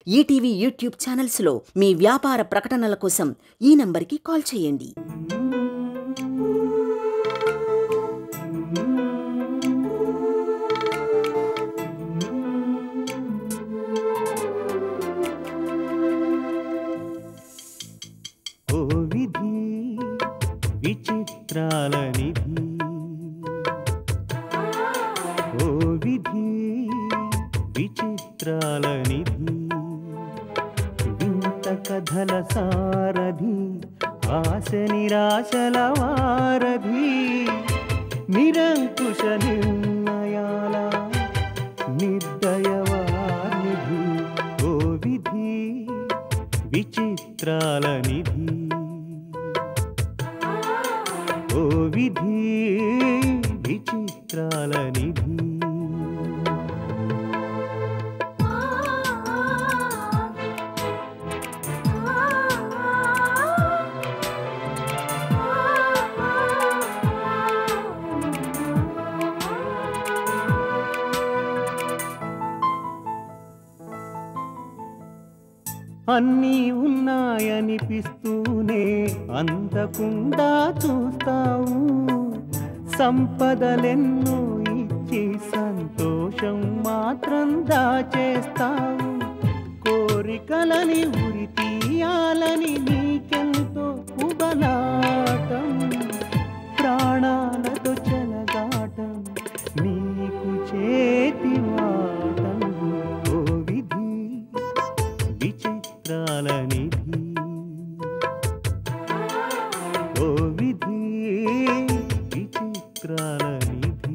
ETV YouTube ఛానల్స్లో మీ వ్యాపార ప్రకటనల కోసం ఈ నంబర్కి కాల్ చేయండి ఓ విధి విచిత్రాల నిధి ఓ విధి విచిత్రాల నిధి వింత కథల సారథి ఆశ నిరాశల వారధి నిరంకుశ నిర్ణయాల నిర్దయవానిధి ఓ విధి విచిత్రాల నిధి ఓ విధి విచిత్రాల నిధి అన్నీ ఉన్నాయనిపిస్తూనే అందకుండా చూస్తావు సంపదలెన్నో ఇచ్చి సంతోషం మాత్రం దాచేస్తావు కోరికలని ఉరి తీయాలని నీకెంతో ఉబలాటం ప్రాణాలతో చెలగాటం నీకు చేతివాటం ఓ విధి విచిత్రాల నిధి ఓ విధి విచిత్రాల నిధి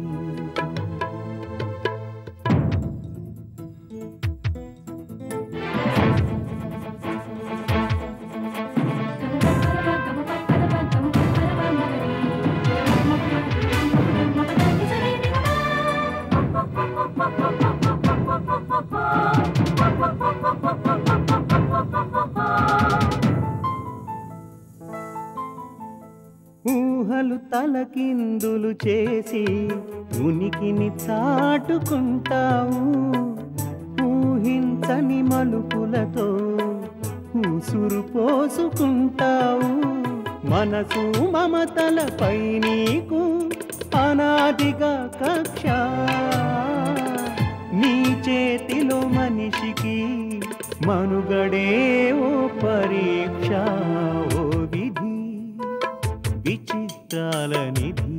ఊహలు తలకిందులు చేసి ఉనికిని చాటుకుంటావు ఊహించని మలుపులతో ఊసురు పోసుకుంటావు మనసు మమతలపై నీకు అనాదిగా కక్ష నీ చేతిలో మనిషికి మనుగడే ఓ పరీక్ష ఓ విధి విచిత్రాల నిధి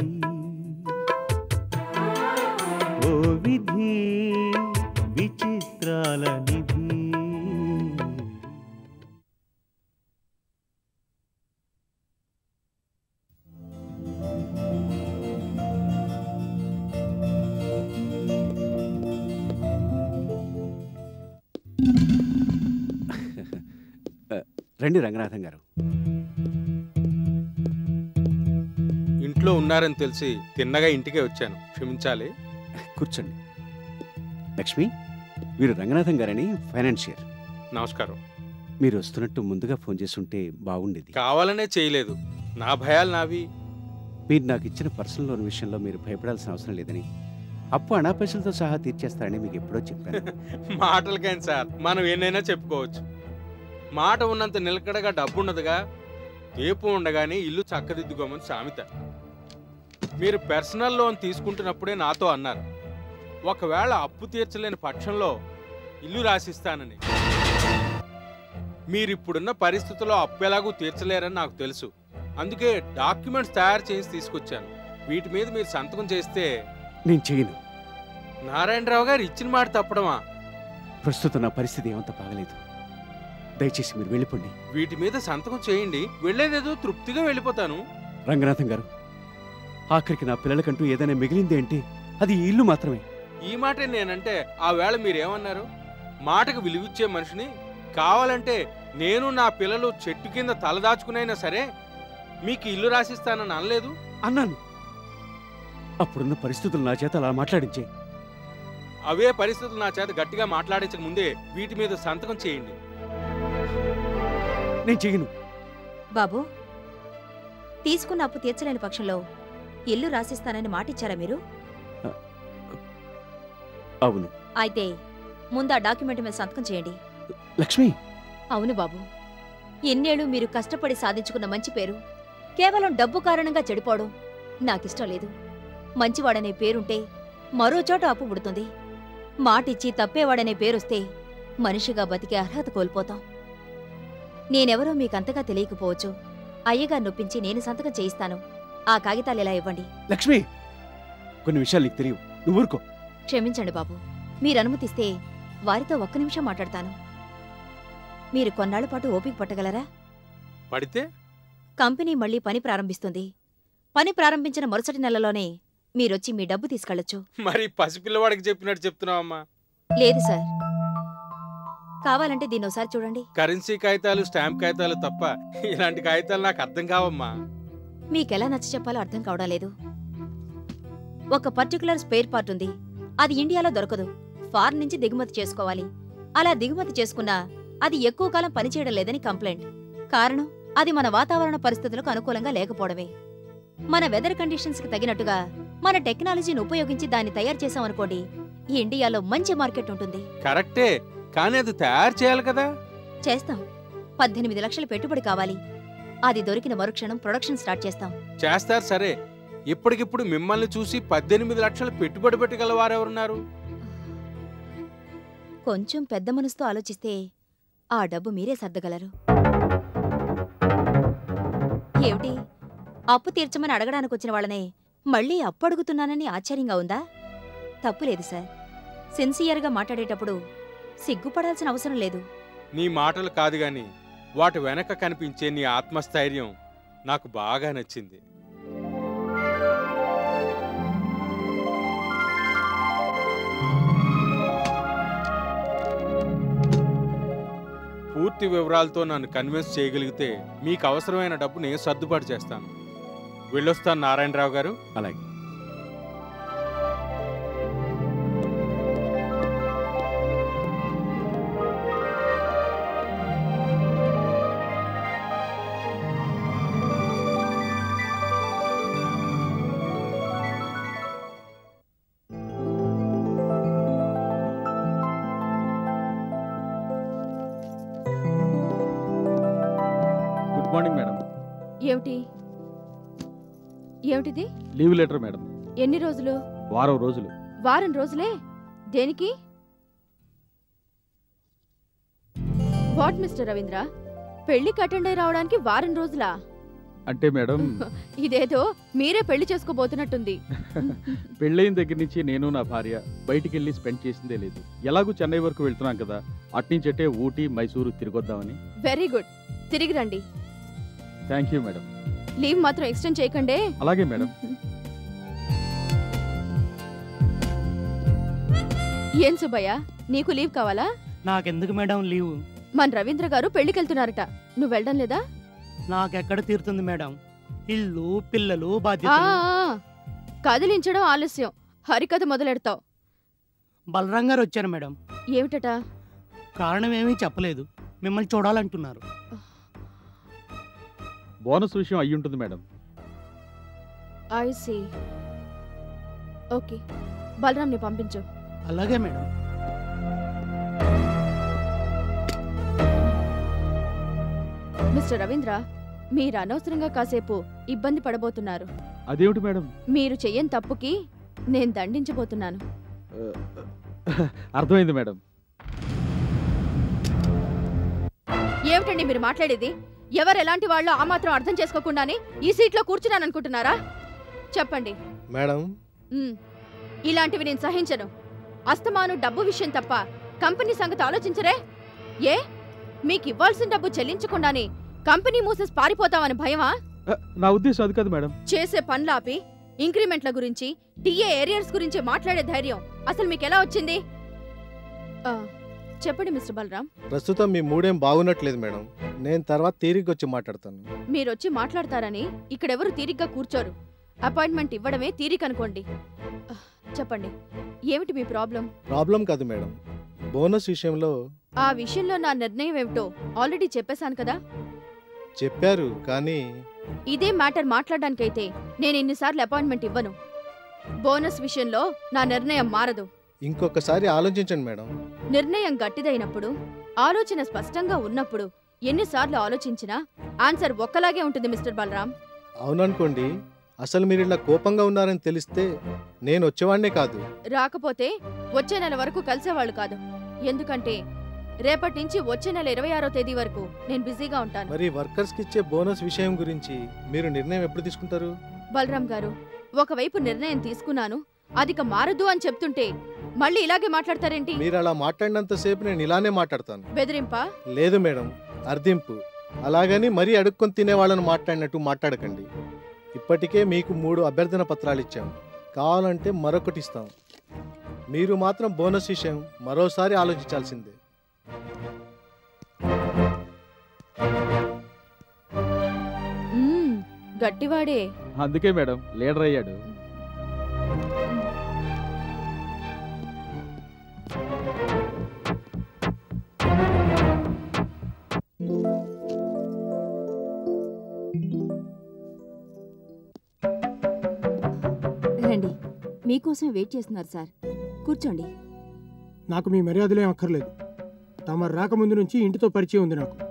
ఓ విధి విచిత్రాల నిధి రండి రంగనాథం గారు ఇంట్లో ఉన్నారని తెలిసి తిన్నగా ఇంటికే వచ్చాను క్షమించాలి కూర్చోండి లక్ష్మి వీరు రంగనాథం గారని ఫైనాన్షియర్ నమస్కారం మీరు వస్తున్నట్టు ముందుగా ఫోన్ చేస్తుంటే బాగుండేది కావాలనే చేయలేదు నా భయాలు నావి మీరు నాకు ఇచ్చిన పర్సనల్ లోన్ విషయంలో మీరు భయపడాల్సిన అవసరం లేదని అప్పు అనాపైసలతో సహా తీర్చేస్తారని మీకు ఎప్పుడో చెప్పాను మాటలకైనా సార్ మనం ఎన్నైనా చెప్పుకోవచ్చు మాట ఉన్నంత నిలకడగా డబ్బు ఉండదుగా ఏపు ఉండగానే ఇల్లు చక్కదిద్దుకోమని సామెత మీరు పర్సనల్ లోన్ తీసుకుంటున్నప్పుడే నాతో అన్నారు ఒకవేళ అప్పు తీర్చలేని పక్షంలో ఇల్లు రాసిస్తానని మీరిప్పుడున్న పరిస్థితుల్లో అప్పు ఎలాగూ తీర్చలేరని నాకు తెలుసు అందుకే డాక్యుమెంట్స్ తయారు చేసి తీసుకొచ్చాను వీటి మీద మీరు సంతకం చేస్తే నేను చేయను నారాయణరావు గారు ఇచ్చిన మాట తప్పడమా ప్రస్తుతం నా పరిస్థితి ఏమంత బాగలేదు దయచేసి మీరు వెళ్ళిపోండి వీటి మీద సంతకం చేయండి వెళ్ళేదేదో తృప్తిగా వెళ్ళిపోతాను రంగనాథం గారు ఆఖరికి నా పిల్లలకంటూ ఏదైనా మిగిలింది అంటే అది ఈ ఇల్లు మాత్రమే ఈ మాటే నేనంటే ఆ వేళ మీరేమన్నారు మాటకు విలువిచ్చే మనిషిని కావాలంటే నేను నా పిల్లలు చెట్టు కింద తలదాచుకునైనా సరే మీకు ఇల్లు రాసిస్తానని అనలేదు అన్నాను అప్పుడున్న పరిస్థితులు నా చేత అలా మాట్లాడించే అవే పరిస్థితులు నా చేత గట్టిగా మాట్లాడించక ముందే వీటి మీద సంతకం చేయండి నేను చెయ్యను బాబు తీసుకున్న అప్పు తీర్చలేని పక్షంలో ఇల్లు రాసిస్తానని మాటిచ్చారా మీరు అవును అయితే ముందు ఆ డాక్యుమెంట్ మీద సంతకం చేయండి లక్ష్మి అవును బాబు ఎన్నేళ్ళు మీరు కష్టపడి సాధించుకున్న మంచి పేరు కేవలం డబ్బు కారణంగా చెడిపోవడం నాకిష్టం లేదు మంచివాడనే పేరుంటే మరో చోట అప్పు పుడుతుంది మాటిచ్చి తప్పేవాడనే పేరొస్తే మనిషిగా బతికే అర్హత కోల్పోతాం నేనెవరో మీకంతగా తెలియకపోవచ్చు అయ్యగారు నొప్పించి నేను సంతకం చేయిస్తాను ఆ కాగితాలు ఇలా ఇవ్వండి లక్ష్మి కొన్ని విషయాలు నీకు తెలియవు నువ్వు ఊరుకో క్షమించండి బాబు మీరు అనుమతిస్తే వారితో ఒక్క నిమిషం మాట్లాడతాను మీరు కొన్నాళ్ల పాటు ఓపిక పట్టగలరా పడితే కంపెనీ మళ్ళీ పని ప్రారంభిస్తుంది పని ప్రారంభించిన మరుసటి నెలలోనే మీరొచ్చి మీ డబ్బు తీసుకెళ్లొచ్చు మరి పసిపిల్లవాడికి చెప్పినట్టు చెప్తున్నావమ్మా లేదు సార్ కావాలంటే దీన్ని ఒకసారి చూడండి కరెన్సీ కాగితాలు స్టాంప్ కాగితాలు తప్ప ఇలాంటి కాగితాలు నాకు అర్థం కావమ్మా మీకెలా నచ్చ చెప్పాలో అర్థం కావడం లేదు ఒక పర్టికులర్ స్పేర్ పార్ట్ ఉంది అది ఇండియాలో దొరకదు ఫారెన్ నుంచి దిగుమతి చేసుకోవాలి అలా దిగుమతి చేసుకున్నా అది ఎక్కువ కాలం పనిచేయడం లేదని కంప్లైంట్ కారణం అది మన వాతావరణ పరిస్థితులకు అనుకూలంగా లేకపోవడమే మన వెదర్ కండిషన్స్ కి తగినట్టుగా మన టెక్నాలజీని ఉపయోగించి దాన్ని తయారు చేసామనుకోండి ఈ ఇండియాలో మంచి మార్కెట్ ఉంటుంది కరెక్టే కానీ అది తయారు చేయాలి కదా చేస్తాం పద్దెనిమిది లక్షల పెట్టుబడి కావాలి అది దొరికిన మరుక్షణం ప్రొడక్షన్ స్టార్ట్ చేస్తాం చేస్తారు సరే ఇప్పటికిప్పుడు మిమ్మల్ని చూసి పద్దెనిమిది లక్షలు పెట్టుబడి పెట్టగల వారెవరున్నారు కొంచెం పెద్ద మనసుతో ఆలోచిస్తే ఆ డబ్బు మీరే సర్దగలరు ఏమిటి అప్పు తీర్చమని అడగడానికి వచ్చిన వాళ్ళనే మళ్ళీ అప్పు అడుగుతున్నానని ఆశ్చర్యంగా ఉందా తప్పులేదు సార్ సిన్సియర్గా మాట్లాడేటప్పుడు సిగ్గుపడాల్సిన అవసరం లేదు నీ మాటలు కాదు గాని వాటి వెనక కనిపించే నీ ఆత్మస్థైర్యం నాకు బాగా నచ్చింది పూర్తి వివరాలతో నన్ను కన్విన్స్ చేయగలిగితే మీకు అవసరమైన డబ్బు నేను సర్దుబాటు చేస్తాను వెళ్ళొస్తాను నారాయణరావు గారు అలాగే గుడ్ మార్నింగ్ మేడం ఏమిటి ఏమిటిది లీవ్ లెటర్ మేడం ఎన్ని రోజులు వారం రోజులు వారం రోజులే దేనికి వాట్ మిస్టర్ రవీంద్ర పెళ్లికి అటెండ్ అయి రావడానికి వారం రోజులా అంటే మేడం ఇదేదో మీరే పెళ్లి చేసుకోబోతున్నట్టుంది పెళ్ళైన దగ్గర నుంచి నేను నా భార్య బయటికి వెళ్ళి స్పెండ్ చేసిందే లేదు ఎలాగూ చెన్నై వరకు వెళ్తున్నాం కదా అట్నుంచటే ఊటీ మైసూరు తిరిగొద్దామని వెరీ గుడ్ తిరిగి రండి థ్యాంక్ యూ మేడం లీవ్ మాత్రం ఎక్స్టెండ్ చేయకండే అలాగే మేడం ఏం సుబ్బయ్య నీకు లీవ్ కావాలా నాకెందుకు మేడం లీవు మన రవీంద్ర గారు పెళ్లికెళ్తున్నారట నువ్వు వెళ్ళడం లేదా నాకెక్కడ తీరుతుంది మేడం ఇల్లు పిల్లలు ఆ, బాధ్యతలు ఆ, కదిలించడం ఆలస్యం హరికథ మొదలెడతావు బలరాం గారు వచ్చారు మేడం ఏమిటట కారణం ఏమీ చెప్పలేదు మిమ్మల్ని చూడాలంటున్నారు బోనస్ విషయం అయ్యి ఉంటుంది మేడం ఐ సీ ఓకే బలరాంని పంపించు అలాగే మేడం మిస్టర్ రవీంద్ర మీరు అనవసరంగా కాసేపు ఇబ్బంది పడబోతున్నారు అదేమిటి మేడం మీరు చెయ్యని తప్పుకి నేను దండించబోతున్నాను అర్థమైంది మేడం ఏమిటండి మీరు మాట్లాడేది ఎవరు ఎలాంటి వాళ్ళో ఆ మాత్రం అర్థం చేసుకోకుండానే ఈ సీట్లో కూర్చున్నాను అనుకుంటున్నారా చెప్పండి మేడం ఉమ్, ఇలాంటివి నేను సహించను అస్తమాను డబ్బు విషయం తప్ప కంపెనీ సంగతి ఆలోచించరే ఏ మీకు ఇవ్వాల్సిన డబ్బు చెల్లించకుండానే కంపెనీ మూసేసి పారిపోతామని భయమా ఆ, నా ఉద్దేశం అది కాదు మేడం చేసే పనులాపి ఇంక్రిమెంట్ల గురించి టీఏ ఏరియర్స్ గురించి మాట్లాడే ధైర్యం అసలు మీకు ఎలా వచ్చింది ఆ, చెప్పండి మిస్టర్ బలరాం ప్రస్తుతం మీ మూడేం బాగున్నట్లేదు మేడం నేను తర్వాత తీరిగి వచ్చి మాట్లాడతాను మీరొచ్చి మాట్లాడతారని ఇక్కడెవరు తీరిగ్గా కూర్చోరు అపాయింట్మెంట్ ఇవ్వడమే తీరిక అనుకోండి ఆ, చెప్పండి ఏమిటి మీ ప్రాబ్లం ప్రాబ్లం కాదు మేడం బోనస్ విషయంలో ఆ విషయంలో నా నిర్ణయం ఏమిటో ఆల్రెడీ చెప్పేశాను కదా చెప్పారు కానీ ఇదే మ్యాటర్ మాట్లాడడానికైతే నేను ఇన్నిసార్లు అపాయింట్మెంట్ ఇవ్వను బోనస్ విషయంలో నా నిర్ణయం మారదు ఇంకొకసారి ఆలోచించండి మేడం నిర్ణయం గట్టిదైనప్పుడు ఆలోచన స్పష్టంగా ఉన్నప్పుడు ఎన్నిసార్లు ఆలోచించినా ఆన్సర్ ఒక్కలాగే ఉంటుంది మిస్టర్ బలరాం అవుననుకోండి అసలు మీరు ఇలా కోపంగా ఉన్నారని తెలిస్తే నేను వచ్చేవాడినే కాదు రాకపోతే వచ్చే నెల వరకు కలిసేవాళ్ళు కాదు ఎందుకంటే రేపటి నుంచి వచ్చే నెల ఇరవై ఆరో తేదీ వరకు నేను బిజీగా ఉంటాను మరి వర్కర్స్కి ఇచ్చే బోనస్ విషయం గురించి మీరు నిర్ణయం ఎప్పుడు తీసుకుంటారు బలరాం గారు ఒకవైపు నిర్ణయం తీసుకున్నాను అదిక మారదు అని చెప్తుంటే మళ్ళీ ఇలాగే మాట్లాడతారేంటి మీరు అలా మాట్లాడినంతసేపు నేను ఇలానే మాట్లాడతాను బెదిరింపా లేదు మేడం అర్ధింపు అలాగని మరీ అడుక్కొని తినే వాళ్ళని మాట్లాడినట్టు మాట్లాడకండి ఇప్పటికే మీకు మూడు అభ్యర్థన పత్రాలు ఇచ్చాం కావాలంటే మరొకటి ఇస్తాం మీరు మాత్రం బోనస్ విషయం మరోసారి ఆలోచించాల్సిందే మ్మ్, గట్టివాడే అందుకే మేడం లీడర్ అయ్యాడు రండి మీకోసమే వెయిట్ చేస్తున్నారు సార్ కూర్చోండి నాకు మీ మర్యాదలేం అక్కర్లేదు తమ రాకముందు నుంచి ఇంటితో పరిచయం ఉంది నాకు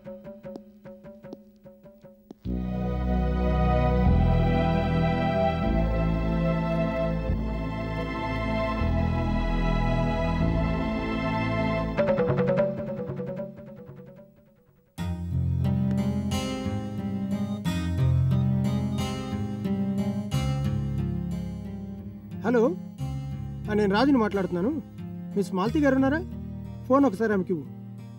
హలో ఆ, నేను రాజుని మాట్లాడుతున్నాను మిస్ మాలతి గారు ఉన్నారా ఫోన్ ఒకసారి ఆమెకి ఇవ్వు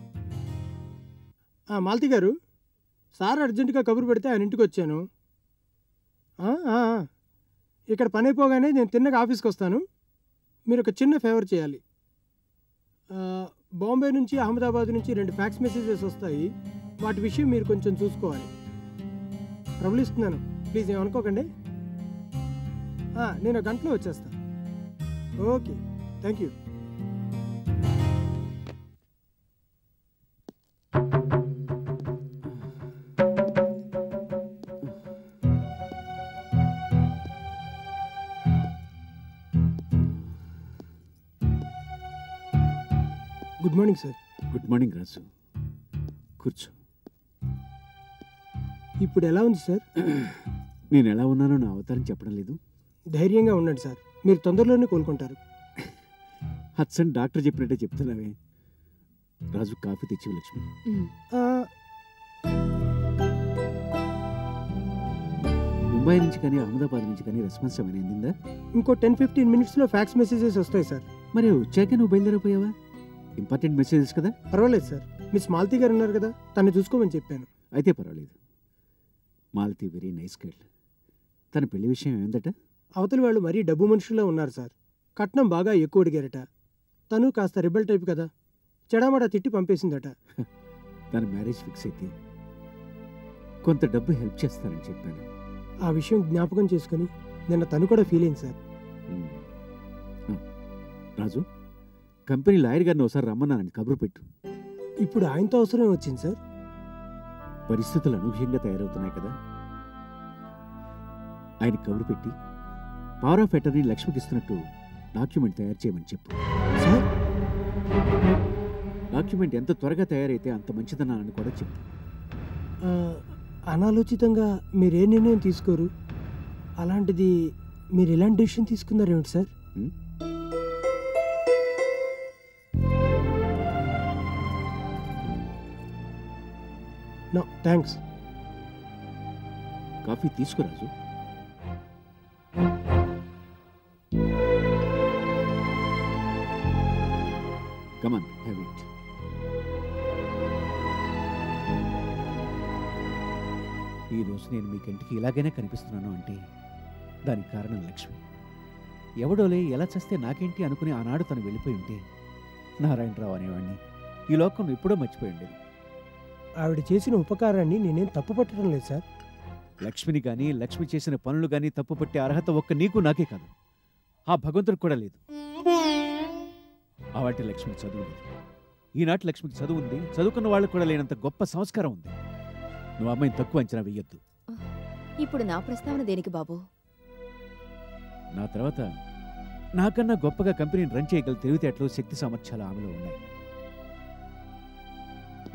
ఆ, మాలతి గారు సార్ అర్జెంటుగా కబురు పెడితే ఆయన ఇంటికి వచ్చాను ఆ, ఆ, ఆ. ఇక్కడ పని అయిపోగానే నేను తిన్నగా ఆఫీస్కి వస్తాను మీరు ఒక చిన్న ఫేవర్ చేయాలి ఆ, బాంబే నుంచి అహ్మదాబాద్ నుంచి రెండు ఫ్యాక్స్ మెసేజెస్ వస్తాయి వాటి విషయం మీరు కొంచెం చూసుకోవాలి ట్రబుల్ ఇస్తున్నాను ప్లీజ్ ఏమనుకోకండి ఆ, నేను ఒక గంటలో వచ్చేస్తా okay thank you good morning sir good morning Raju కూర్చో ఇప్పుడు ఎలా ఉంది సార్ నేను ఎలా ఉన్నానో నా అవతారం చెప్పడం లేదు ధైర్యంగా ఉండండి సార్ మీరు తొందరలోనే కోలుకుంటారు హత్సన్ డాక్టర్ చెప్పినట్టే చెప్తున్నావే రాజు కాఫీ తెచ్చివు లక్ష్మి ఆ, ముంబై నుంచి కానీ అహ్మదాబాద్ నుంచి కానీ రెస్పాన్స్ ఏమైనా అందిందా ఇంకో టెన్ ఫిఫ్టీన్ మినిట్స్లో ఫ్యాక్స్ మెసేజెస్ వస్తాయి సార్ మరి వచ్చాక నువ్వు బయలుదేరిపోయావా ఇంపార్టెంట్ మెసేజెస్ కదా పర్వాలేదు సార్ మిస్ మాలతి గారు ఉన్నారు కదా తను చూసుకోమని చెప్పాను అయితే పర్వాలేదు మాలతి వెరీ నైస్ గర్ల్ తన పెళ్లి విషయం ఏందట అవతలి వాళ్ళు మరీ డబ్బు మనుషుల్లో ఉన్నారు సార్ కట్నం బాగా ఎక్కువ అడిగారట తను కాస్త రిబల్ టైప్ కదా చెడామడా తిట్టి పంపేసిందట తన మ్యారేజ్ ఫిక్స్ అయితే కొంత డబ్బు హెల్ప్ చేస్తానని చెప్పాను ఆ విషయం జ్ఞాపకం చేసుకుని నిన్న తను కూడా ఫీల్ అయింది సార్ ఉమ్. ఆ, రాజు కంపెనీ లాయర్ గారిని ఒకసారి రమ్మన్నానని కబురు పెట్టు ఇప్పుడు ఆయనతో అవసరం వచ్చింది సార్ పరిస్థితులు అనూహ్యంగా తయారవుతున్నాయి కదా ఆయన కబురు పెట్టి పవర్ ఆఫ్ అటర్నీ లక్ష్మికి ఇస్తున్నట్టు డాక్యుమెంట్ తయారు చేయమని చెప్పు సార్ డాక్యుమెంట్ ఎంత త్వరగా తయారైతే అంత మంచిదన్నానని కూడా చెప్పు ఆ, అనాలోచితంగా మీరు ఏ నిర్ణయం తీసుకోరు అలాంటిది మీరు ఎలాంటి డెసిషన్ తీసుకున్నారేమిటి sir um? No thanks coffee తీసుకురాజు కమన్ హ్యావ్ ఇట్ ఈ రోజు నేను మీ కంటికి ఇలాగైనా కనిపిస్తున్నాను అంటే దానికి కారణం లక్ష్మి ఎవడోలే ఎలా చేస్తే నాకేంటి అనుకుని ఆనాడు తను వెళ్ళిపోయి ఉంటే నారాయణరావు అనేవాడిని ఈ లోకం ఎప్పుడో మర్చిపోయి ఉండేది ఆవిడ చేసిన ఉపకారాన్ని నేనేం తప్పు పట్టడం లేదు సార్ లక్ష్మిని కానీ లక్ష్మి చేసిన పనులు కానీ తప్పుపట్టే అర్హత ఒక్క నీకు నాకే కాదు ఆ భగవంతుడికి కూడా లేదు ఆవాటి లక్ష్మికి చదువు లేదు ఈనాటి లక్ష్మికి చదువు ఉంది చదువుకున్న వాళ్ళకు కూడా లేనంత గొప్ప సంస్కారం ఉంది నువ్వు అమ్మాయిని తక్కువ అంచనా వెయ్యొద్దు ఇప్పుడు నా ప్రస్తావన దేనికి బాబు నా తర్వాత నాకన్నా గొప్పగా కంపెనీని రన్ చేయగల తెలివితేటలు శక్తి సామర్థ్యాలు ఆమెలో ఉన్నాయి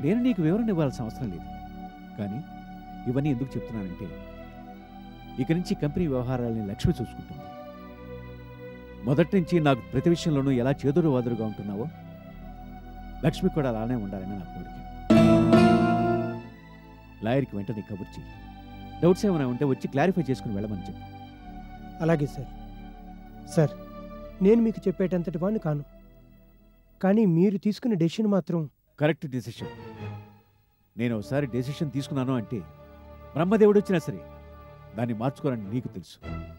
నేను నీకు వివరణ ఇవ్వాల్సిన అవసరం లేదు కానీ ఇవన్నీ ఎందుకు చెప్తున్నానంటే ఇక నుంచి కంపెనీ వ్యవహారాలని లక్ష్మి చూసుకుంటుంది మొదటి నుంచి నాకు ప్రతి విషయంలోనూ ఎలా చేదురు వాదురుగా ఉంటున్నావో లక్ష్మి కూడా అలానే ఉండాలని నా కోరిక లాయర్కి వెంటనే కబుర్ చెయ్యి డౌట్స్ ఏమైనా ఉంటే వచ్చి క్లారిఫై చేసుకుని వెళ్ళమని చెప్పు అలాగే సార్ సార్ నేను మీకు చెప్పేటంతటి వాడిని కాను కానీ మీరు తీసుకున్న డెసిషన్ మాత్రం కరెక్ట్ డెసిషన్ నేను ఒకసారి డెసిషన్ తీసుకున్నాను అంటే బ్రహ్మదేవుడు వచ్చినా సరే దాన్ని మార్చుకోరని నీకు తెలుసు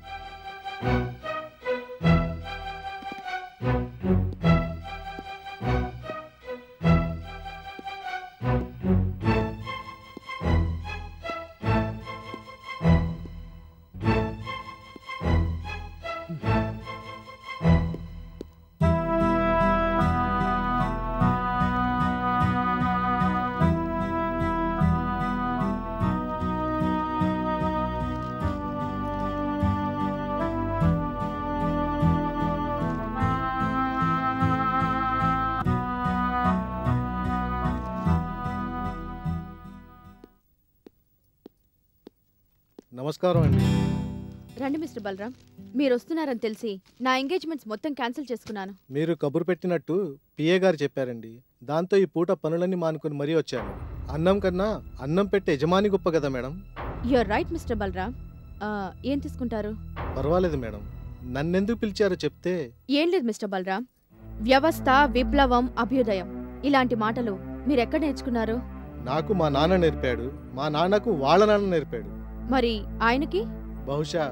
నమస్కారం అండి రండి మిస్టర్ బలరాం మీరు వస్తున్నారని తెలిసి నా ఎంగేజ్మెంట్స్ మొత్తం క్యాన్సిల్ చేసుకున్నాను మీరు కబురు పెట్టినట్టు పిఏ గారు చెప్పారండి దాంతో ఈ పూట పనులన్నీ మానుకొని మరీ వచ్చాను అన్నం కన్నా అన్నం పెట్టే యజమాని గొప్ప కదా madam you are right mister Balaram ఆ, ఏం తీసుకుంటారు పర్వాలేదు మేడం నన్నెందుకు పిలిచారో చెప్తే ఏం లేదు మిస్టర్ బలరాం వ్యవస్థ విప్లవం అభ్యుదయం ఇలాంటి మాటలు మీరు ఎక్కడ నేర్చుకున్నారు నాకు మా నాన్న నేర్పాడు మా నాన్నకు వాళ్ళ నాన్న నేర్పాడు మరి ఆయనకి బహుశా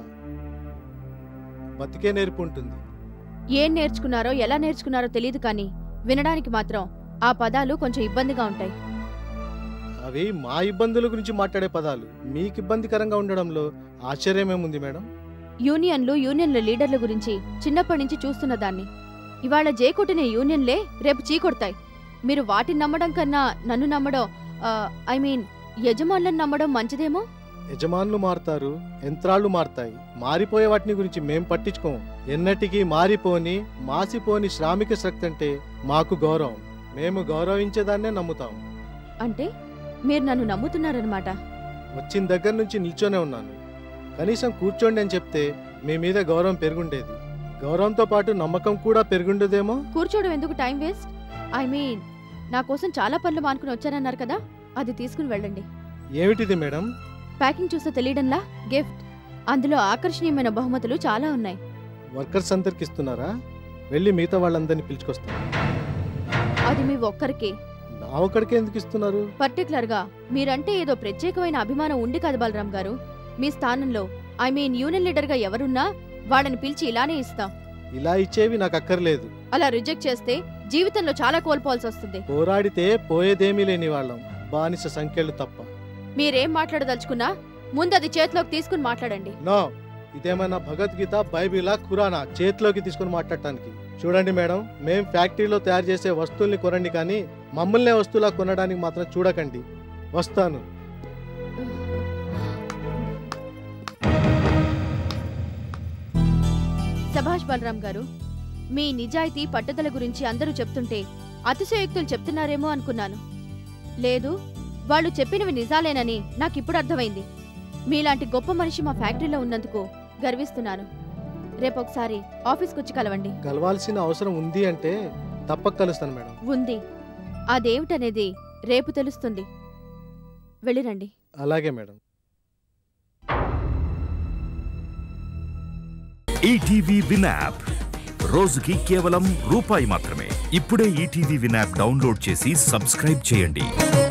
బతికే నేర్పు ఉంటుంది ఏం నేర్చుకున్నారో ఎలా నేర్చుకున్నారో తెలియదు కానీ వినడానికి మాత్రం ఆ పదాలు కొంచెం ఇబ్బందిగా ఉంటాయి అవి మా ఇబ్బందుల గురించి మాట్లాడే పదాలు మీకు ఇబ్బందికరంగా ఉండడంలో ఆశ్చర్యమేముంది మేడం యూనియన్లు యూనియన్ల లీడర్ల గురించి చిన్నప్పటి నుంచి చూస్తున్న దాన్ని ఇవాళ జేకొట్టిన యూనియన్లే రేపు చీకొడతాయి మీరు వాటిని నమ్మడం కన్నా నన్ను నమ్మడం ఐ మీన్ యజమానులను నమ్మడం మంచిదేమో యజమానులు మారుతారు యంత్రాలు మారుతాయి మారిపోయే వాటిని గురించి మేం పట్టించుకోం ఎన్నటికీ మారిపోని మాసిపోని శ్రామిక శక్తి అంటే మాకు గౌరవం మేము గౌరవించేదాన్నే నమ్ముతాం అంటే మీరు నన్ను నమ్ముతున్నారనమాట వచ్చిన దగ్గర నుంచి నిల్చొనే ఉన్నాను కనీసం కూర్చోండి అని చెప్తే మీ మీద గౌరవం పెరుగుండేది గౌరవంతో పాటు నమ్మకం కూడా పెరుగుండేదేమో కూర్చోవడం ఎందుకు టైం వేస్ట్ ఐ మీన్ నా కోసం చాలా పనులు మానుకుని వచ్చారన్నారు కదా అది తీసుకుని వెళ్ళండి ఏమిటిది మేడం ప్యాకింగ్ చూస్తే తెలియడంలా గిఫ్ట్ అందులో ఆకర్షణీయమైన బహుమతులు చాలా ఉన్నాయి వర్కర్స్ అందరికి ఇస్తున్నారా వెళ్ళి మిగతా వాళ్ళందరినీ పిలుచుకొస్తాను అది మీ ఒక్కరికి నా ఒక్కడికే ఎందుకు ఇస్తున్నారు పర్టికులర్ గా మీరంటే ఏదో ప్రత్యేకమైన అభిమానం ఉండి కదా బలరాం గారు మీ స్థానంలో ఐ మీన్ యూనియన్ లీడర్ గా ఎవరున్నా వాళ్ళని పిలిచి ఇలానే ఇస్తాం ఇలా ఇచ్చేవి నాకు అక్కర్లేదు అలా రిజెక్ట్ చేస్తే జీవితంలో చాలా కోల్పోవాల్సి వస్తుంది పోరాడితే పోయేదేమీ లేని వాళ్ళం బానిస సంఖ్యలు తప్ప మీరేం మాట్లాడదలుచుకున్నా ముందు అది చేతిలోకి తీసుకుని మాట్లాడండి నో ఇదేమైనా భగవద్గీత బైబిలా ఖురానా చేతిలోకి తీసుకుని మాట్లాడటానికి చూడండి మేడం మేం ఫ్యాక్టరీలో తయారు చేసే వస్తువుల్ని కొనండి కానీ మమ్మల్నే వస్తువులా కొనడానికి మాత్రం చూడకండి వస్తాను సభాష్ బలరాం గారు మీ నిజాయితీ పట్టుదల గురించి అందరూ చెప్తుంటే అతిశయోక్తులు చెప్తున్నారేమో అనుకున్నాను లేదు వాళ్ళు చెప్పినవి నిజాలేనని నాకిప్పుడు అర్థమైంది మీలాంటి గొప్ప మనిషి మా ఫ్యాక్టరీలో ఉన్నందుకు గర్విస్తున్నాను రేపొకసారి ఆఫీస్కి వచ్చి కలవండి కలవాల్సిన అవసరం ఉంది అంటే తప్పక కలుస్తాను మేడం ఉంది అదేమిటనేది రేపు తెలుస్తుంది వెళ్ళిరండి అలాగే మేడం ఈటీవీ విన్ యాప్ రోజుకి కేవలం రూపాయి మాత్రమే ఇప్పుడే ఈటీవీ విన్ యాప్ డౌన్లోడ్ చేసి సబ్స్క్రైబ్ చేయండి